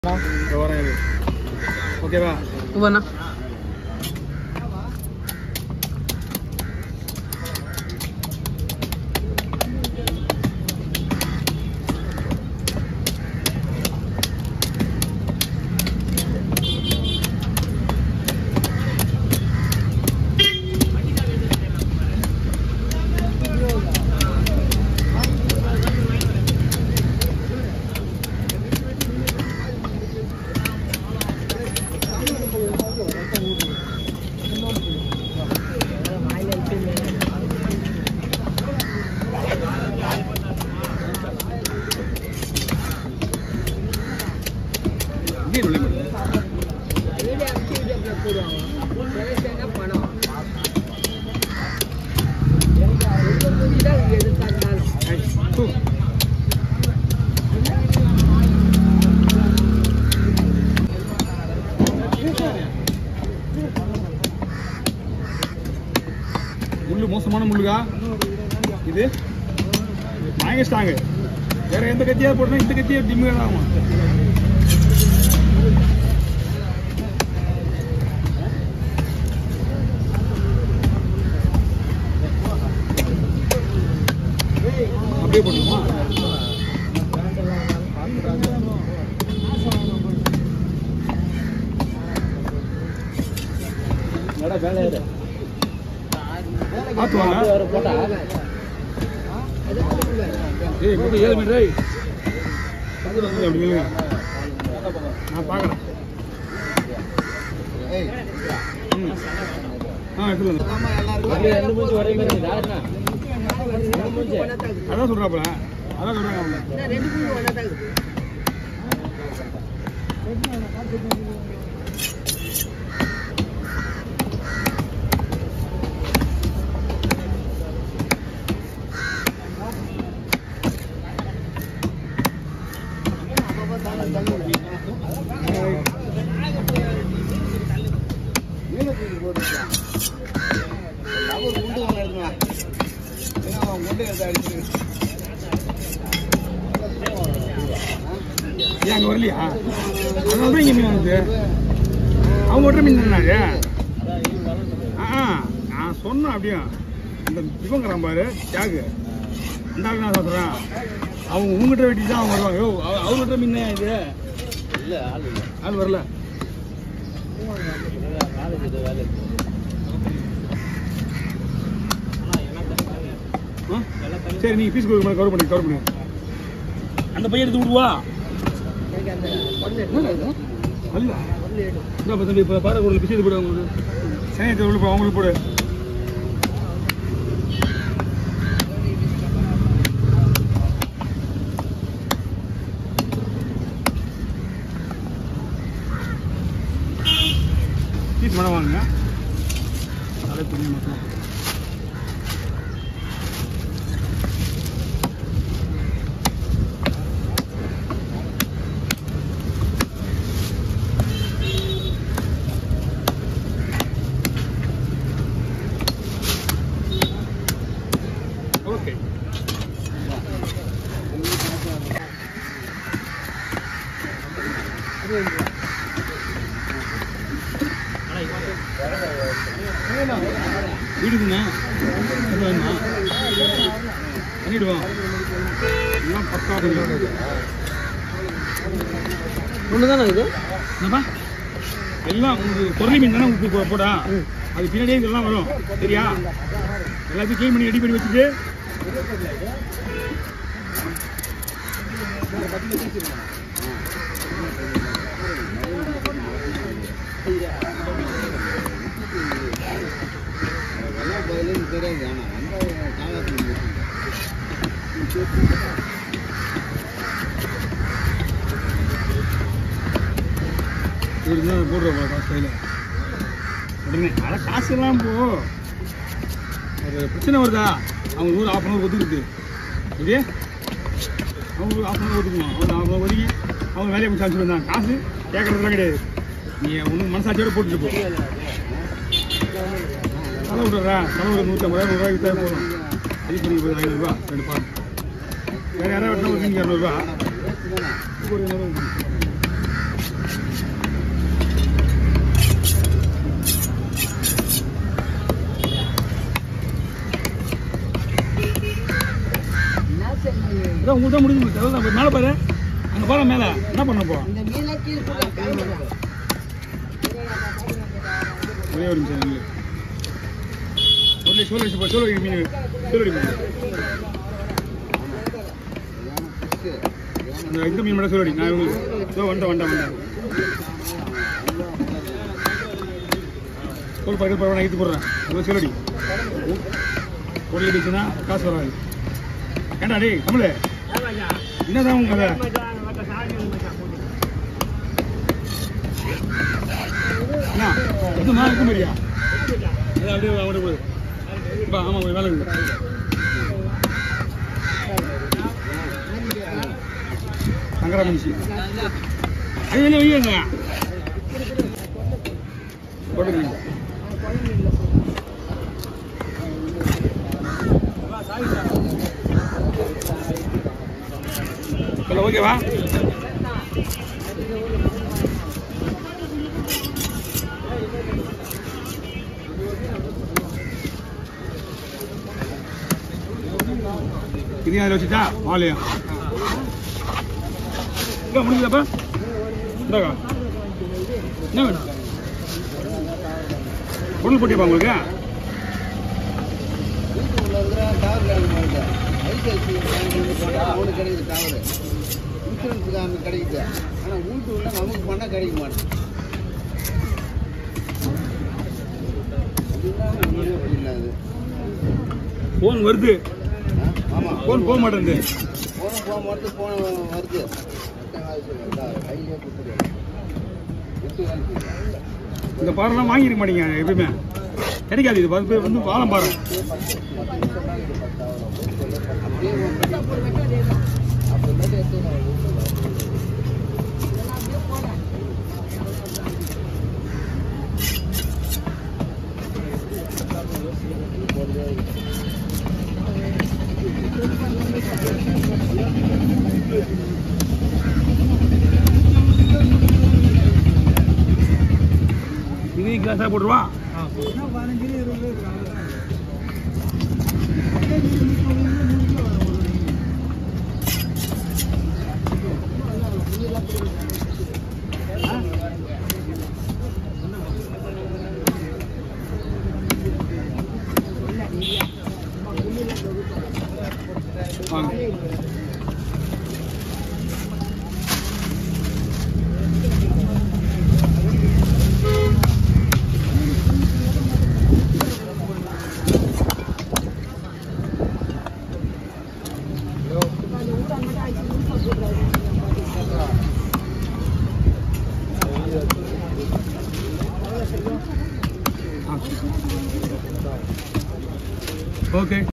இதோ வரேன் இரு. ஓகேவா ஒவ்வொன்றா இங்கே நுழைய மாட்டேங்குது. ஐய், தூ. முள்ளு மோசமான முள்ளுகா இது பயங்கர ஸ்ட்ராங்கு வேற எந்த கத்தியா போட்டா இந்த கத்தியா டிம்மு ஆகும் அப்படியே போட்டுருமா பார்த்து வாங்க ஏய் போட்டு ஏழு மீட்டர் ஏய் பக்கத்துல வந்து அப்படி நில்லுங்க. நான் பார்க்குறேன் ம் ஆ எடுத்துட்டு வந்து அதான் சொல்கிறாப்புல அதான் சொல்கிறாங்க ஏன் அங்கே வரலையா அதனால தான் இங்கே மீன் வந்து அவங்க விட்ற மீன் தானே ஆ நான் சொன்னேன் அப்படியே இந்த இவங்கிறான் பாரு தியாகு அந்த ஆளு நான் சொல்கிறேன் அவங்க உங்ககிட்ட வெட்டி தான் அவங்க வருவாங்க யோ அவ- அவங்க விட்ற மீன் தான் இது ஆள் வரல ஆ? சரி நீங்கள் பீஸ் கொடுக்க கவர் பண்ணி கவர் பண்ணி அந்த பையன் எடுத்து விடுவா அல்ல இந்த பத்தம்பி இப்போ பாரு ஒரு பிசைது போடு அவங்களுக்கு சனியத்தை உள்ள போ அவங்களுக்கு போடு பீஸ் மழை வாங்க தலை துணி மட்டும் ஓகே வீடுக்குண்ணா வேணுமா பண்ணிடுவோம் எல்லாம் பக்கா பண்ணிடுவோம் ஒன்று தானே இது என்னப்பா எல்லாம் உங்களுக்கு பொருளி மீன் தானே உங்களுக்கு போ- போடா அது பின்னாடியே இதெல்லாம் வரும் சரியா எல்லாத்தையும் க்ளீன் பண்ணி ரெடி பண்ணி வச்சுட்டு இருந்தா போடுறோம் காசு கையில் உடனே அதான் காசு எல்லாம் போ ஒரு பிரச்சனை வருதா அவங்க ஊர் ஆஃப் அன் ஹவர் ஒதுக்குது இது அவங்க ஊர் ஆஃப் அன் ஹவர் ஒதுக்கணும் அவங்க ஆஃப் அன் ஒதுக்கி அவங்க வேலையை முடிச்சு அனுப்பிச்சு வந்தாங்க காசு கேட்கறதுலாம் கிடையாது நீ ஒன்றும் மனசாட்சியோட போட்டுட்டு போ தலை விடுறா தலை ஒரு நூற்றம்பது நூறுரூவாய்க்கு வித்தா போதும் அது பண்ணி போய் ஐநூறுரூவா ரெண்டு பால் வேறு யாராவது வெட்டினா ஒரு இரநூறுவா ஒரு இரநூறுவா விட்டா முடிஞ்சு போச்சு அவ்வளோதான் மேலே பாரு அங்கே பாரு மேலே என்ன பண்ண போ இந்த மீனை கீழே போட்டு காய்ச்சலாம். ஒரே ஒரு நிமிஷம் நில்லு. சொல்லி சொல்லி சொல்லி சொல்லி மீன் சொல்லி மீன் அந்த இந்த மீன் மட்டும் சொல்லி நான் உங்களுக்கு இதோ வந்தேன் வந்தேன் வந்தேன் சொல் பக்கத்து பரவாயில்ல நான் எடுத்து போடுறேன் உங்களுக்கு சொல்லடி பொருள் அடிச்சுன்னா காசு வராது ஏண்டா டேய் கமலு என்னதான் உங்க கதை என்ன எது நான் இருக்க மாதிரியா அது அப்படியே அப்படியே போகுது பா ஆமாம் வேலை இருக்கு சங்கரா மனுஷி அது வெளியே வையுங்க போட்டுக்கங்க சொல்ல ஓகேவா இதையும் அதில் வச்சுட்டா மாலையும் இங்கே முடிஞ்சதப்பா இந்தாக்கா என்ன வேணும் பொருள் போட்டியப்பா உங்களுக்கு வீட்டுக்குள்ள இருக்கிற டவர் கிடைக்க மாட்டேங்குது. ஐசிஐசி பேங்க்ல போட்டா அவனுக்கு கிடைக்குது டவர். இன்சூரன்ஸுக்கு கிடைக்குது ஆனா வீட்டு உள்ள நமக்கு பண்ணா கிடைக்க மாட்டேங்குது அதுதான் ஒண்ணுமே புரியல அது. ஃபோன் வருது ஆ? ஆமா ஃபோன் போக மாட்டேங்குது போன போக மாட்டேது போன வருது கையிலே கொடுத்துரு இன்சூரன்ஸ் இந்த பாறைலாம் வாங்கியிருக்க மாட்டீங்க எப்பயுமே கிடைக்காது இது பத்து பேர் வந்து வாழம் பாறை இதையும் கிளாஸாக போட்டுருவா வாங்க ஓகே